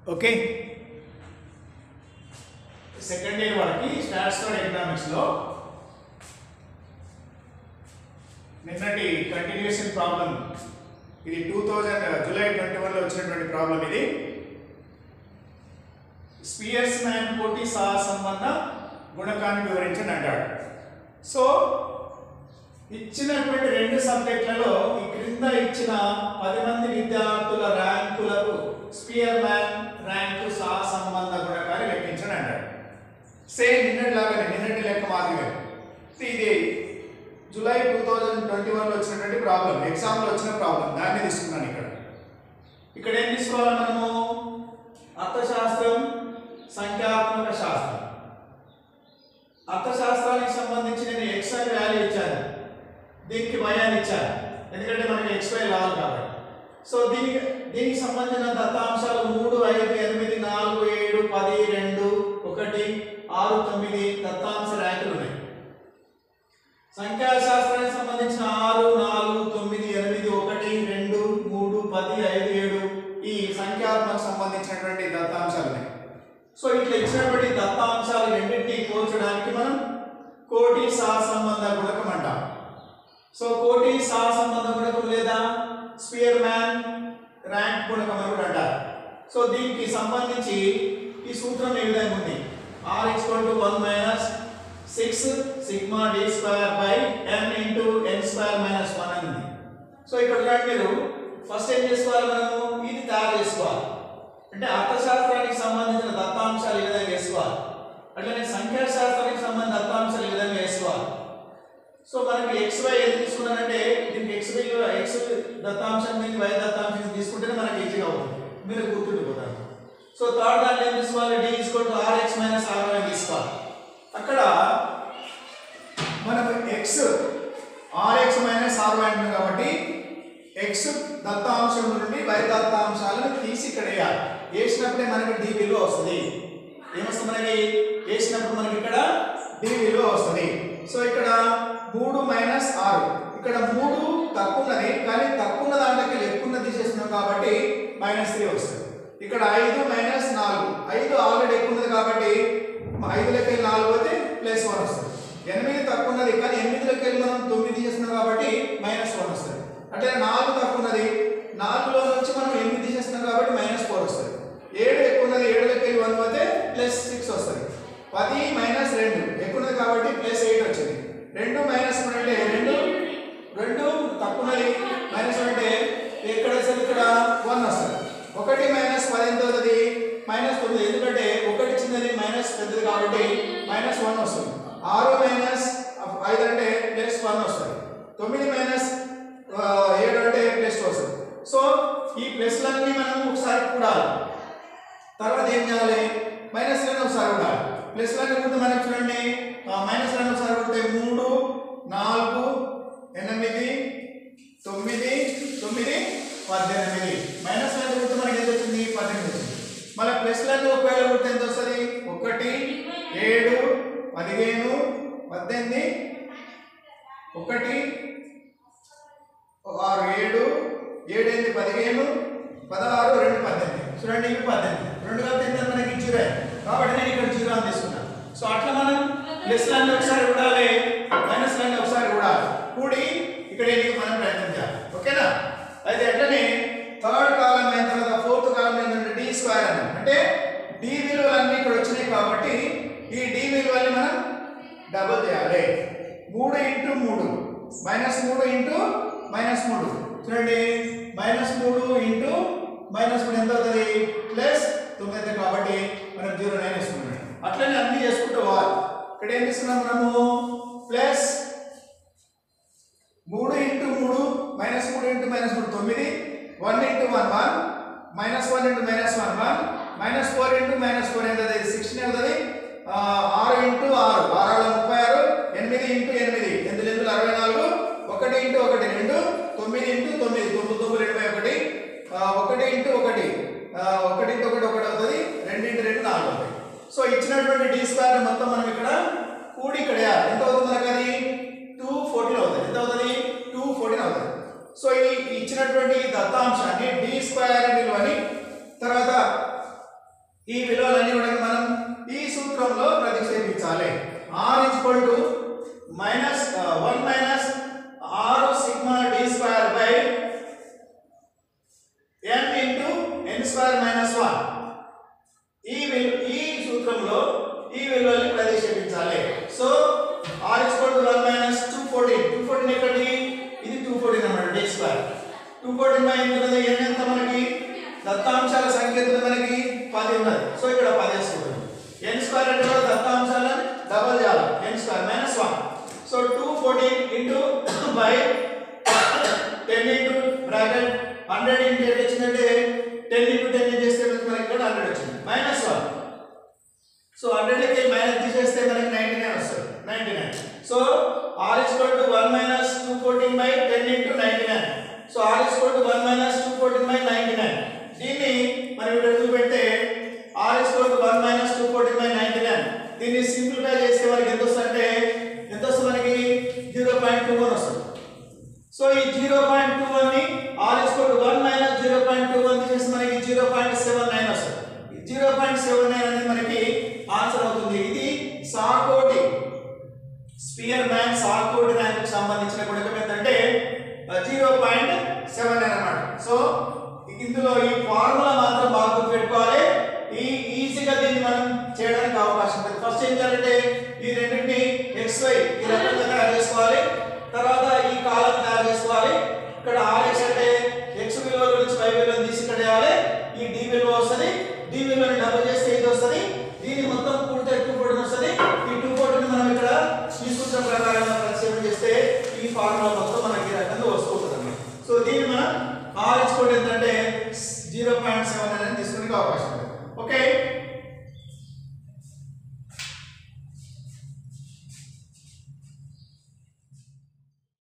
Okay second year వాళ్ళకి statistical economics లో నిన్నటి కంటిన్యూషన్ ప్రాబ్లం ఇది టూ థౌజండ్ జూలై ట్వంటీ వన్లో వచ్చినటువంటి ప్రాబ్లం ఇది స్పియర్స్ మ్యాన్ కోటి సహ సంబంధ గుణకాన్ని వివరించండి అంటాడు సో ఇచ్చినటువంటి రెండు సబ్జెక్టులలో ఈ క్రింద ఇచ్చిన పది మంది విద్యార్థుల ర్యాంకులకు స్పియర్ మ్యాన్ ర్యాంకు సహ సంబంధ గుణకాన్ని లెక్కించండి అంటాడు సేమ్ నిన్నటిలాగానే నిన్నటి లెక్క మాదిరిగా ఇది జూలై టూ థౌజండ్ ట్వంటీ వన్లో వచ్చినటువంటి ప్రాబ్లం ఎగ్జామ్లో వచ్చిన ప్రాబ్లం దాన్ని తీసుకున్నాను ఇక్కడ ఇక్కడ ఏం తీసుకోవాలి మనము అర్థశాస్త్రం సంఖ్యాత్మక శాస్త్రం అర్థశాస్త్రానికి సంబంధించి నేను ఎక్స్ అని వాల్యూ ఇచ్చాను దీనికి వై అని ఇచ్చాను ఎందుకంటే మనకి ఎక్స్ వై రావాలి కాబట్టి సో దీనికి దీనికి సంబంధించిన దత్తాంశాలు మూడు ఐదు ఎనిమిది నాలుగు ఏడు పది రెండు ఒకటి ఆరు తొమ్మిది దత్తాంశ ర్యాంకులు ఉన్నాయి సంఖ్యాశాస్త్రానికి సంబంధించిన ఆరు నాలుగు తొమ్మిది ఎనిమిది ఒకటి రెండు మూడు పది ఐదు ఏడు ఈ సంఖ్యాత్మక సంబంధించినటువంటి దత్తాంశాలు ఉన్నాయి సో ఇట్లా ఇచ్చినటువంటి దత్తాంశాలు రెండింటినీ పోల్చడానికి మనం కోటి సహ సంబంధ గుణకం అంటాం సో కోటి సహ సంబంధ గుణకం లేదా స్పియర్ మ్యాన్ ర్యాంక్ గుణకం అని కూడా అంటారు సో దీనికి సంబంధించి ఈ సూత్రం ఏ విధంగా ఉంది R equal to one minus six sigma D square by N into N square minus one అని ఉంది సో ఇక్కడ చూడండి మీరు ఫస్ట్ ఏం చేసుకోవాలి మనము ఇది తయారు చేసుకోవాలి అంటే అర్థశాస్త్రానికి సంబంధించిన దత్తాంశాలు ఈ విధంగా వేసుకోవాలి అట్లనే సంఖ్యాశాస్త్రానికి సంబంధించిన దత్తాంశాలు ఈ విధంగా వేసుకోవాలి సో మనకి ఎక్స్ వై ఏది తీసుకున్నానంటే దీనికి ఎక్స్ వై ఎక్స్ దత్తాంశం దీనికి వై దత్తాంశం తీసుకుంటేనే మనకి ఈజీగా అవుతుంది మీరు గుర్తుండిపోతారు సో థర్డ్ దాంట్లో ఏం తీసుకోవాలి D equal to R X minus R Y తీసుకోవాలి అక్కడ మనకు X R X minus R Y అంటుంది కాబట్టి ఎక్స్ దత్తాంశం నుండి వై దత్తాంశాలను తీసి ఇక్కడ వేయాలి వేసినప్పుడే మనకి డి విలువ వస్తుంది ఏమొస్తుంది మనకి వేసినప్పుడు మనకి ఇక్కడ డి విలువ వస్తుంది సో ఇక్కడ మూడు మైనస్ ఆరు ఇక్కడ మూడు తక్కువ ఉన్నది కానీ తక్కువ ఉన్న దాంట్లోకి ఎక్కువ ఉన్నది తీసేస్తున్నాం కాబట్టి మైనస్ త్రీ వస్తుంది ఇక్కడ ఐదు మైనస్ నాలుగు ఐదు ఆల్రెడీ ఎక్కువ ఉన్నది కాబట్టి ఐదులోకి వెళ్ళి నాలుగు పోతే ప్లస్ వన్ వస్తుంది ఎనిమిది తక్కువ ఉన్నది కానీ ఎనిమిదిలోకి వెళ్ళి మనం తొమ్మిది తీసేస్తున్నాం కాబట్టి మైనస్ వన్ వస్తుంది అంటే నాలుగు తక్కువ ఉన్నది నాలుగులో నుంచి మనం ఎనిమిది తీసేస్తున్నాం కాబట్టి మైనస్ ఫోర్ వస్తుంది ఏడు ఎక్కువ ఉన్నది ఏడులోకి వెళ్ళి వన్ పోతే ప్లస్ సిక్స్ వస్తుంది పది మైనస్ రెండు ఎక్కువ ఉన్నది కాబట్టి ప్లస్ ఎయిట్ వచ్చింది రెండు మైనస్ వన్ అంటే రెండు రెండు తక్కువ ఉన్నది మైనస్ వన్ అంటే ఎక్కడ వస్తుంది ఇక్కడ వన్ వస్తుంది ఒకటి మైనస్ పది ఎంత అవుతుంది మైనస్ తొమ్మిది ఎందుకంటే ఒకటి చిన్నది మైనస్ పెద్దది కాబట్టి మైనస్ వన్ వస్తుంది ఆరు మైనస్ ఐదు అంటే ప్లస్ వన్ వస్తుంది తొమ్మిది మైనస్ ఆ, ఏడు అంటే ప్లస్ వస్తుంది సో ఈ ప్లస్లన్నీ మనం ఒకసారి కూడాలి తర్వాత ఏం చేయాలి మైనస్ లను ఒకసారి కూడాలి ప్లస్ లను కూడా మనకి చూడండి మైనస్ లను ఒకసారి కొడితే మూడు నాలుగు ఎనిమిది తొమ్మిది తొమ్మిది పద్దెనిమిది మైనస్ లను కొడితే మనకి ఎంత వచ్చింది పద్దెనిమిది వచ్చింది మళ్ళీ ప్లస్ లను ఒకవేళ కొడితే ఎంత వస్తుంది ఒకటి ఏడు పదిహేను పద్దెనిమిది ఒకటి ఆరు ఏడు ఏడు ఎనిమిది పదిహేను పదహారు రెండు పద్దెనిమిది చూడండి ఇవి పద్దెనిమిది రెండు కలిపి ఎంత మనకి జీరో కాబట్టి నేను ఇక్కడ జీరో అని తీసుకున్నాను సో అట్లా మనం ప్లస్ లన్నీ ఒకసారి కూడాలి మైనస్ లన్నీ ఒకసారి కూడాలి కూడి ఇక్కడ ఏంటి మనం ప్రయత్నం చేయాలి ఓకేనా అయితే అట్లనే థర్డ్ కాలం అయిన తర్వాత ఫోర్త్ కాలం ఏంటంటే డి స్క్వేర్ అని అంటే డి విలువలన్నీ ఇక్కడ వచ్చినాయి కాబట్టి ఈ డి విలువల్ని మనం డబుల్ చేయాలి మూడు ఇంటూ మూడు మైనస్ మూడు ఇంటూ మైనస్ మూడు చూడండి మైనస్ మూడు ఇంటూ మైనస్ మూడు ఎంత అవుతుంది ప్లస్ తొమ్మిది అవుతుంది కాబట్టి మనం జీరో నైన్ వేసుకుంటాం అట్లనే అన్ని చేసుకుంటూ పోవాలి ఇక్కడ ఏం తీసుకున్నాం మనము ప్లస్ మూడు ఇంటూ మూడు మైనస్ మూడు ఇంటూ మైనస్ మూడు తొమ్మిది one into one one minus one into minus one one minus four into minus four ఎంత అవుతుంది సిక్స్టీన్ అవుతుంది ఆ, ఆరు ఇంటూ ఆరు ఆరు ముప్పై ఆరు ఎనిమిది ఇంటూ ఎనిమిది ఎనిమిది ఎనిమిది అరవై నాలుగు ఒకటి ఇంటూ ఒకటి రెండు తొమ్మిది ఇంటూ తొమ్మిది తొమ్మిది తొమ్మిది ఎనభై ఒకటి ఆ, ఒకటి ఇంటూ ఒకటి ఆ, ఒకటి ఇంటూ ఒకటి ఒకటి అవుతుంది రెండు ఇంటూ రెండు నాలుగు అవుతాయి సో ఇచ్చినటువంటి డి స్క్వేర్ మొత్తం మనం ఇక్కడ కూడి ఇక్కడ వేయాలి. ఎంత అవుతుంది మనకు అది టూ ఫోర్టీన్ అవుతుంది ఎంత అవుతుంది టూ ఫోర్టీన్ అవుతుంది సో ఈ ఈ ఇచ్చినటువంటి దత్తాంశాన్ని డి స్క్వేర్ విలువని తర్వాత ఈ విలువలన్నీ కూడా మనం ఈ సూత్రంలో ప్రతిక్షేపించాలి R equal to minus one minus ఆరు sigma D square by N into N square minus one ఈ విలు ఈ సూత్రంలో ఈ విలువల్ని ప్రతిక్షేపించాలి so R equal to one minus two fourteen two fourteen ఎక్కడి ఇది టూ ఫోర్టీన్ అన్నమాట D square two fourteen by ఎంత ఉన్నది ఎన్ ఎంత మనకి దత్తాంశాల సంఖ్య ఎంత మనకి పది ఉన్నది సో ఇక్కడ పది వేసుకుంటుంది ఎన్ స్క్వేర్ అంటే కూడా దత్తాంశాలను డబల్ చేయాలి N square minus one so two fourteen into by ten into bracket hundred into ఎంత వచ్చిందంటే టెన్ ఇంటూ టెన్ చేస్తే మనకి ఇక్కడ హండ్రెడ్ వచ్చింది మైనస్ వన్ సో హండ్రెడ్కి మైనస్ తీసేస్తే మనకి నైన్టీ నైన్ వస్తుంది ninety nine so R is to one minus two fourteen by ten into ninety nine so R is to one minus two fourteen by ninety nine దీన్ని మనం ఇక్కడ చూపెడితే R is to one minus two fourteen by ninety nine దీన్ని simplify చేస్తే మనకి ఎంత వస్తుంది అంటే ఎంత వస్తుంది మనకి జీరో పాయింట్ టూ వన్ వస్తుంది సో ఈ జీరో పాయింట్ టూ వన్ ని R is one minus zero point two one తీసేసి మనకి జీరో పాయింట్ సెవెన్ నైన్ వస్తుంది జీరో పాయింట్ సెవెన్ నైన్ అనేది మనకి ఆన్సర్ అవుతుంది ఇది సాకోటి స్పియర్ మ్యాన్ సాకోటి ర్యాంక్ సంబంధించిన గుణకం ఏంటంటే జీరో పాయింట్ సెవెన్ నైన్ అనమాట సో ఇందులో ఈ ఫార్ములా మాత్రం బాగా గుర్తుపెట్టుకోవాలి ఈ ఈజీగా దీన్ని మనం చేయడానికి అవకాశం ఉంటుంది ఫస్ట్ ఏం చేయాలంటే ఈ రెండింటిని ఎక్స్ వై ఈ రకంగా తయారు చేసుకోవాలి తర్వాత ఈ కాలం తయారు చేసుకోవాలి ఇక్కడ ఆర్ఎక్స్ అంటే ఎక్స్ విలువ నుంచి వై విలువను తీసి ఇక్కడ వేయాలి ఈ డి విలువ వస్తుంది డి విలువని డబుల్ చేస్తే ఇది వస్తుంది దీన్ని మొత్తం కూడితే టూ ఫోర్టీన్ వస్తుంది ఈ టూ ఫోర్టీన్ మనం ఇక్కడ ఈ సూత్రం ప్రకారంగా ప్రతిక్షేపణ చేస్తే ఈ ఫార్ములా మొత్తం మనకి ఈ రకంగా వస్తుంది అన్నమాట సో దీన్ని మనం ఆర్ఎక్స్ కోడ్ ఏంటంటే జీరో పాయింట్ సెవెన్ అనేది తీసుకునే అవకాశం ఉంది ఓకే